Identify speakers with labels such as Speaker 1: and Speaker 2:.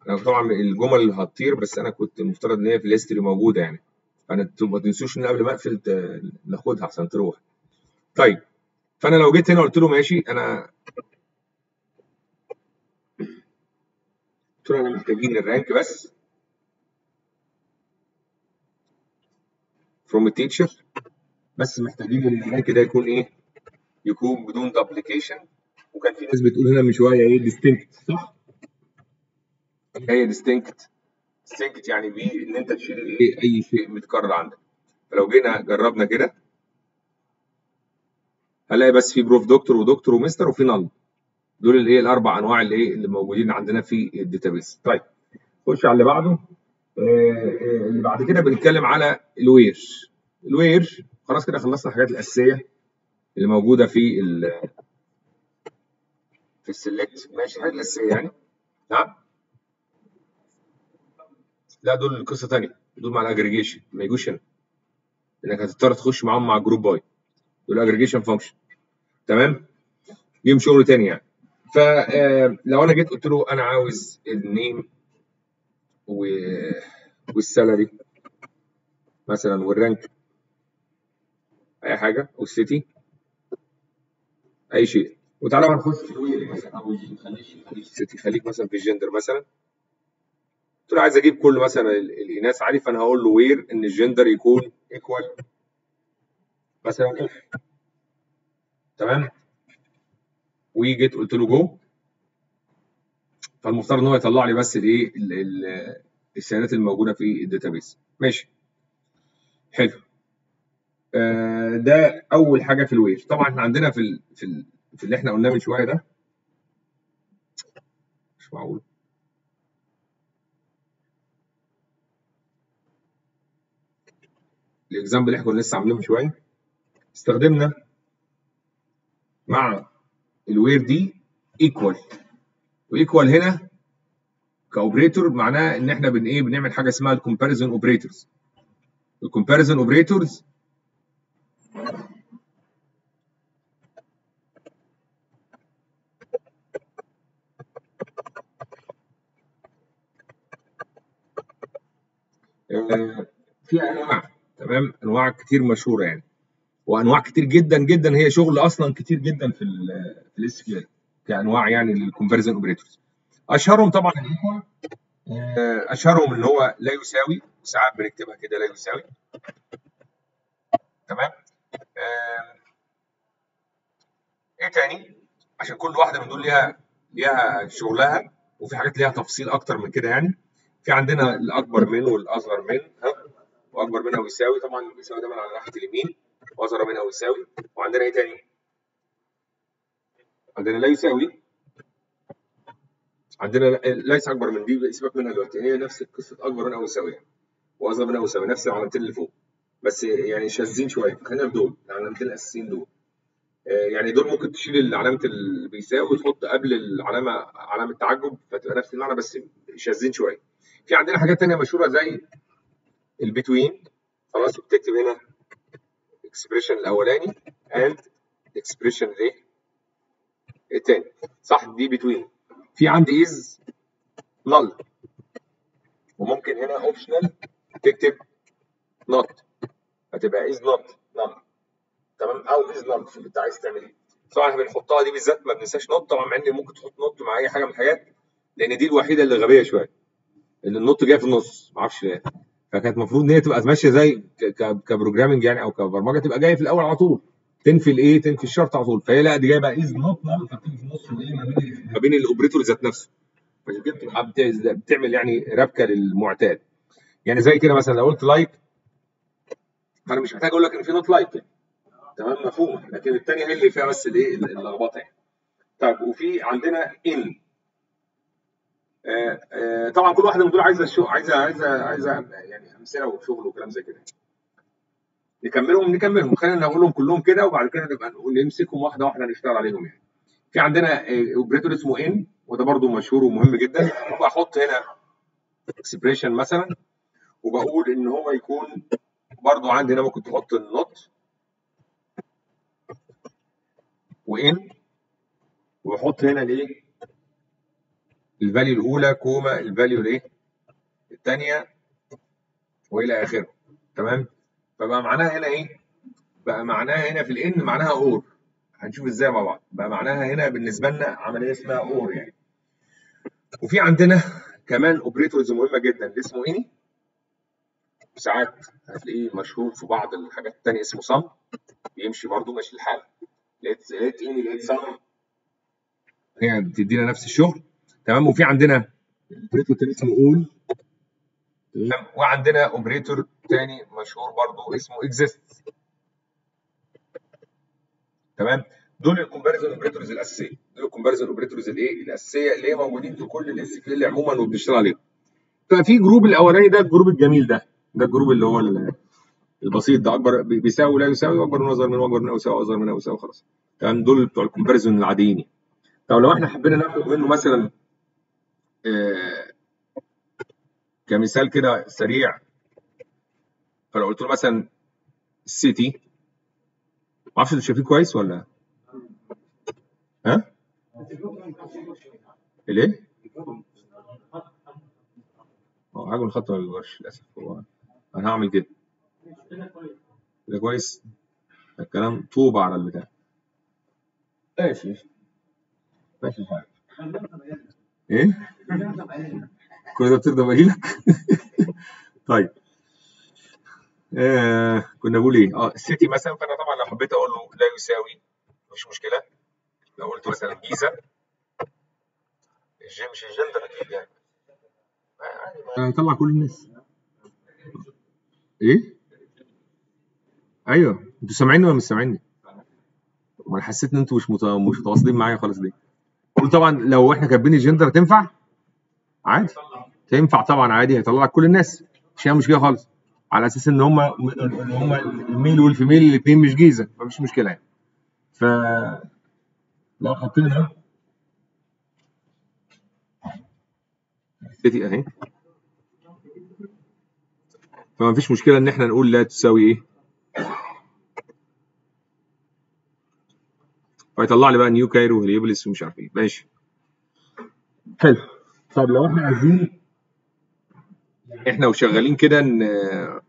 Speaker 1: انا طبعا الجمل اللي هتطير بس انا كنت المفترض ان هي في الهيستوري موجوده يعني فانا ما تنسوش ان قبل ما اقفل ت- ناخدها عشان تروح طيب فانا لو جيت هنا قلت له ماشي انا قلت له انا محتاجين الرانك بس فروم التيتشر بس محتاجين ان الرانك ده يكون ايه؟ يكون بدون دبليكيشن وكان في ناس بتقول هنا من شويه ايه ديستنكت صح؟ هي ديستنكت ديستنكت يعني بي ان انت تشيل ايه اي شيء متكرر عندك فلو جينا جربنا كده هنلاقي بس في بروف دكتور ودكتور ومستر وفي نل دول الايه الاربع انواع اللي ايه اللي موجودين عندنا في الداتابيس طيب خش على اللي بعده آه، آه، اللي بعد كده بنتكلم على الوير الوير خلاص كده خلصنا الحاجات الاساسيه اللي موجوده في ال في السلكت ماشي الحاجات الاساسيه يعني نعم لا دول قصه ثانيه دول مع الاجريجيشن ما يجوش هنا انك هتضطر تخش معاهم مع جروب باي دول اجريجيشن فانكشن تمام ليهم شغل تاني يعني فلو انا جيت قلت له انا عاوز النيم و... والسالري مثلا والرانك اي حاجه والسيتي اي شيء وتعالى بقى نخش في الوير مثلا او خليش خليش السيتي خليك مثلا في الجندر مثلا قلت له عايز اجيب كل مثلا ال- الاناث عادي فانا هقول له وير ان الجندر يكون ايكوال مثلا اوف تمام وجيت قلت له جو فالمفترض ان هو يطلع لي بس الايه ال- ال- السيانات الموجوده في الداتابيس ماشي حلو آه ده اول حاجه في الوير طبعا احنا عندنا في ال في ال في اللي احنا قلناه من شويه ده مش معقول الاكزامبل اللي احنا كنا لسه عاملينه من شويه استخدمنا مع الوير دي ايكوال وايكوال هنا كاوبريتور معناه ان احنا بن ايه بنعمل حاجه اسمها الكومباريزون اوبريتورز الكومباريزون اوبريتورز في انواع تمام انواع كتير مشهوره يعني وانواع كتير جدا جدا هي شغل اصلا كتير جدا في ال في الاس كيو ال كانواع يعني للكومباريزون اوبريتورز اشهرهم طبعا الايكوال اشهرهم ان هو لا يساوي ساعات بنكتبها كده لا يساوي تمام آه، ايه تاني عشان كل واحده من دول ليها ليها شغلها وفي حاجات ليها تفصيل اكتر من كده يعني في عندنا الاكبر من والاصغر من ها واكبر منها ويساوي طبعا بيساوي دايما على ناحيه اليمين واصغر منها ويساوي وعندنا ايه تاني عندنا لا يساوي عندنا لا- ليس اكبر من دي سيبك منها دلوقتي هي نفس قصه اكبر منها ويساوي يعني واصغر منها ويساوي نفس العلامتين اللي فوق بس يعني شاذين شويه خلينا في دول العلامتين الاساسيين دول آه، يعني دول ممكن تشيل علامه اللي بيساوي وتحط قبل العلامه علامه تعجب فتبقى نفس المعنى بس شاذين شويه في عندنا حاجات تانية مشهوره زي البتوين خلاص بتكتب هنا اكسبريشن الاولاني اند اكسبريشن الايه التاني صح دي بتوين في عندي از نل وممكن هنا اوبشنال تكتب نوت هتبقى از نوت نل تمام او از نوت شوف انت عايز تعمل ايه طبعا احنا بنحطها دي بالذات ما بننساش نوت طبعا مع ان ممكن تحط نوت مع اي حاجه من الحاجات لان دي الوحيده اللي غبيه شويه اللي النوت جايه في النص ما اعرفش ليه فكانت المفروض ان هي تبقى ماشيه زي ك- ك- كبروجرامنج يعني او كبرمجه تبقى جايه في الاول على طول تنفي الايه تنفي الشرط على طول فهي لا دي جايه بقى از نوت نل فبتيجي في النص وايه ما بين ما بين الاوبريتور ذات نفسه فعشان كده بتبقى بت- بتعمل يعني ربكه للمعتاد يعني زي كده مثلا لو قلت لايك فانا مش محتاج اقول لك ان في نوت لايك يعني. تمام مفهوم لكن الثانيه هي اللي فيها بس الايه اللخبطه يعني طيب وفي عندنا ان آه، آه، طبعا كل واحده من دول عايزه شو عايزه عايزه عايزه يعني امثله وشغل وكلام زي كده نكملهم نكملهم خلينا نقولهم كلهم كده وبعد كده نبقى نقول نمسكهم واحده واحده نشتغل عليهم يعني في عندنا اوبريتور اسمه ان وده برضو مشهور ومهم جدا وبحط هنا اكسبريشن مثلا وبقول ان هو يكون برضو عندي هنا ممكن تحط النوت وان وبحط هنا الايه الفاليو الاولى كوما الفاليو الايه الثانيه والى اخره تمام فبقى معناها هنا ايه بقى معناها هنا في الان معناها اور هنشوف ازاي مع بعض بقى معناها هنا بالنسبه لنا عمليه اسمها اور يعني وفي عندنا كمان اوبريتورز مهمه جدا اللي اسمه اني ساعات هتلاقيه مشهور في بعض الحاجات الثانيه اسمه صم بيمشي برضه ماشي الحال لقيت لقيت اني لقيت صم هي بتدينا نفس الشغل تمام وفي عندنا اوبريتور تاني اسمه اول تمام وعندنا اوبريتور تاني مشهور برضه اسمه اكزيست تمام دول الكومباريزون اوبريتورز الاساسيه دول الكومباريزون اوبريتورز الايه الاساسيه اللي هي موجودين في كل الاس كيو ال عموما وبنشتغل عليهم ففي جروب الاولاني ده الجروب الجميل ده ده الجروب اللي هو البسيط ده اكبر بيساوي ولا يساوي واكبر من اصغر من واكبر من او يساوي اصغر من او يساوي خلاص تمام دول بتوع الكومباريزون العاديين طب لو احنا حبينا ناخد منه مثلا آه كمثال كده سريع فلو قلت له مثلا السيتي ما اعرفش انتوا شايفين كويس ولا ها؟ الايه؟ اه حاجه الخط ما بيكبرش للاسف هو انا هعمل كده كده كويس الكلام طوبة على البتاع ماشي ماشي الحال ايه؟ كل ده بترضى بقيلك طيب آه كنا بقول ايه؟ اه السيتي مثلا فانا طبعا لو حبيت اقول له لا يساوي مفيش مشكله لو قلت مثلا جيزه الجيم مش الجندر اكيد يعني هيطلع كل الناس ايه؟ ايوه انتوا سامعيني ولا مش سامعيني؟ ما انا حسيت ان انتوا مش مت... مش متواصلين معايا خالص ليه؟ قول طبعا لو احنا كاتبين الجندر تنفع؟ عادي تنفع طبعا عادي هيطلع لك كل الناس مش فيها مشكله خالص على اساس ان هم ان هم الميل والفيميل الاثنين مش جيزه مفيش مشكله يعني ف لو حطينا سيتي اهي فما فيش مشكله ان احنا نقول لا تساوي ايه فيطلع لي بقى نيو كايرو هليوبلس ومش عارف ايه ماشي حلو طب لو احنا عايزين احنا وشغالين كده ان